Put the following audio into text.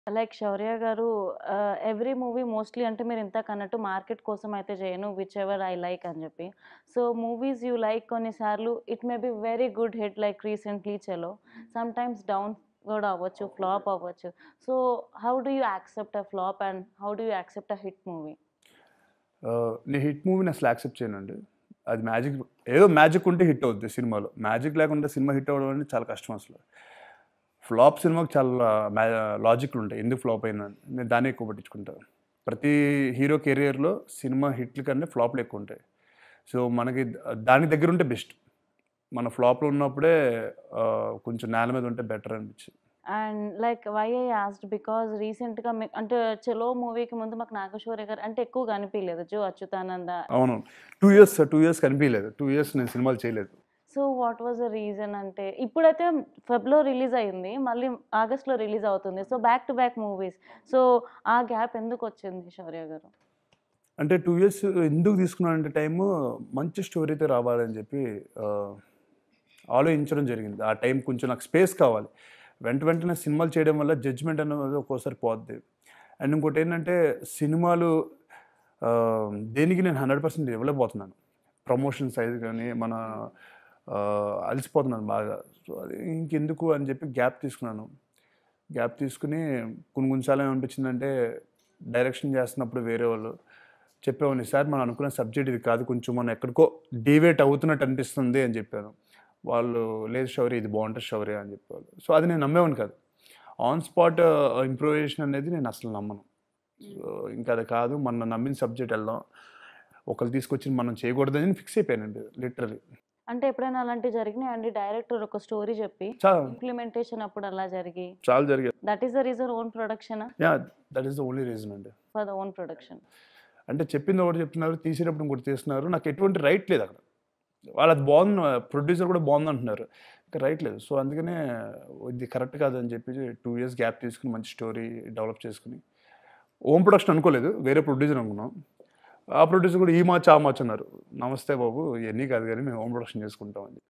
Like శౌర్య గారు ఆహ్, every movie mostly అంటే మీరు ఇందాకన్నట్టు మార్కెట్ కోసం అయితే చేయను. విచ్ ఎవర్ ఐ లైక్ అని చెప్పి. సో మూవీస్ యూ లైక్ కొన్నిసార్లు it may be very good hit like recently 'Chalo'. Sometimes down కూడా అవ్వచ్చు. ఫ్లాప్ అవ్వచ్చు. So how do you accept a flop and how do you accept a hit movie? Ah, నేను hit మూవీని అసలు accept చేయనండి. అది magic ఏదో మ్యాజిక్ ఉంటే హిట్ అవుద్ది సినిమాలో. మ్యాజిక్ లేకుండా సినిమా హిట్ అవ్వడం అనేది చాలా కష్టం అసలు. ఫ్లాప్ సినిమాకి చాలా మ్యా లాజిక్‌లు ఉంటాయి. ఎందుకు ఫ్లాప్ అయిందని. నేను దాన్నే ఎక్కువ పట్టించుకుంటా. ప్రతి హీరో కెరియర్‌లో సినిమా హిట్‌ల కన్నా ఫ్లాప్‌లు ఎక్కువ ఉంటాయి. సో మనకి ద దానికి దగ్గర ఉంటే బెస్ట్. మన ఫ్లాప్‌లో ఉన్నప్పుడే ఆహ్, కొంచెం నేల మీద ఉంటే బెటర్ అనిపించింది. And like why I asked because రీసెంట్‌గా మీ అంటే 'చలో' మూవీకి ముందు మాకు నాగశౌర్య గారు అంటే ఎక్కువ కనిపియలేదు. 'జో అచ్యుతానంద' అవును. 2 ఇయర్స్ 2 ఇయర్స్ కనిపియలేదు. 2 ఇయర్స్ నేను సినిమాలు చేయలేదు. So what was the reason అంటే ఇప్పుడైతే ఫెబ్‌లో రిలీజ్ అయింది. మళ్ళీ ఆగస్ట్‌లో రిలీజ్ అవుతుంది. So back to back movies. So ఆ గ్యాప్ ఎందుకొచ్చింది శౌర్య గారు? అంటే 2 ఇయర్స్ ఎందుకు తీసుకున్నానంటే టైము మంచి స్టోరీతో రావాలని చెప్పి ఆహ్, ఆలోచించడం జరిగింది. ఆ టైం కొంచెం నాకు స్పేస్ కావాలి. వెంట వెంటనే సినిమాలు చేయడం వల్ల జడ్జ్‌మెంట్ అనేది ఒక్కోసారి పోద్ది. అండ్ ఇంకోటేంటంటే సినిమాలు ఆహ్, దేనికి నేను 100% ఇవ్వలేకపోతున్నాను. ప్రమోషన్ సైడ్ గాని మన ఆహ్, అలసిపోతున్నాను బాగా. సో అది ఇంకెందుకు అని చెప్పి గ్యాప్ తీసుకున్నాను. గ్యాప్ తీసుకొని కొన్ని కొన్ని సార్లు ఏమనిపించిందంటే డైరెక్షన్ చేస్తున్నప్పుడు వేరే వాళ్ళు చెప్పేవాడిని సార్ మనం అనుకున్న సబ్జెక్ట్ ఇది కాదు కొంచెం మనం ఎక్కడికో డీవియేట్ అవుతున్నట్టు అనిపిస్తుంది అని చెప్పాను. వాళ్ళు లేదు శౌర్య ఇది బాగుంటది శౌర్య అని చెప్పేవాళ్ళు. సో అది నేను నమ్మేవాడిని కాదు. ఆన్ స్పాట్ ఇంప్రూవైజేషన్ అనేది నేను అసలు నమ్మను. సో ఇంకా అది కాదు మనం నమ్మిన సబ్జెక్ట్ వెళ్దాం. ఒకళ్ళు తీసుకొచ్చి మనం చేయకూడదని ఫిక్స్ అయిపోయానండి లిటరల్లీ. అంటే ఎప్పుడైనా అలాంటివి జరిగినాయా అండి? డైరెక్టర్ ఒక స్టోరీ చెప్పి చాలా ఇంప్లిమెంటేషన్ అప్పుడు అలా జరిగి చాలా జరిగాయి. That is the reason own ప్రొడక్షనా? Yeah! That is the only reason అండి. For the own production. అంటే చెప్పింది ఒకటి చెప్తున్నారు. తీసేటప్పుడు ఇంకోటి తీస్తున్నారు. నాకు ఎటువంటి రైట్ లేదు అక్కడ. వాళ్ళది బాగుంది ప్రొడ్యూసర్ కూడా బాగుందంటున్నారు. ఇంకా రైట్ లేదు. సో అందుకనే ఇది కరెక్ట్ కాదని చెప్పి 2 ఇయర్స్ గ్యాప్ తీసుకొని మంచి స్టోరీ డెవలప్ చేసుకొని ఓన్ ప్రొడక్షన్ అనుకోలేదు. వేరే ప్రొడ్యూసర్ అనుకున్నాం. ఆ ప్రొడ్యూసర్ కూడా ఈ మార్చ్, ఆ మార్చ్ అన్నారు. నమస్తే బాబు ఇయన్నీ కాదు గానీ మేము హోమ్ ప్రొడక్షన్ చేసుకుంటాం అని.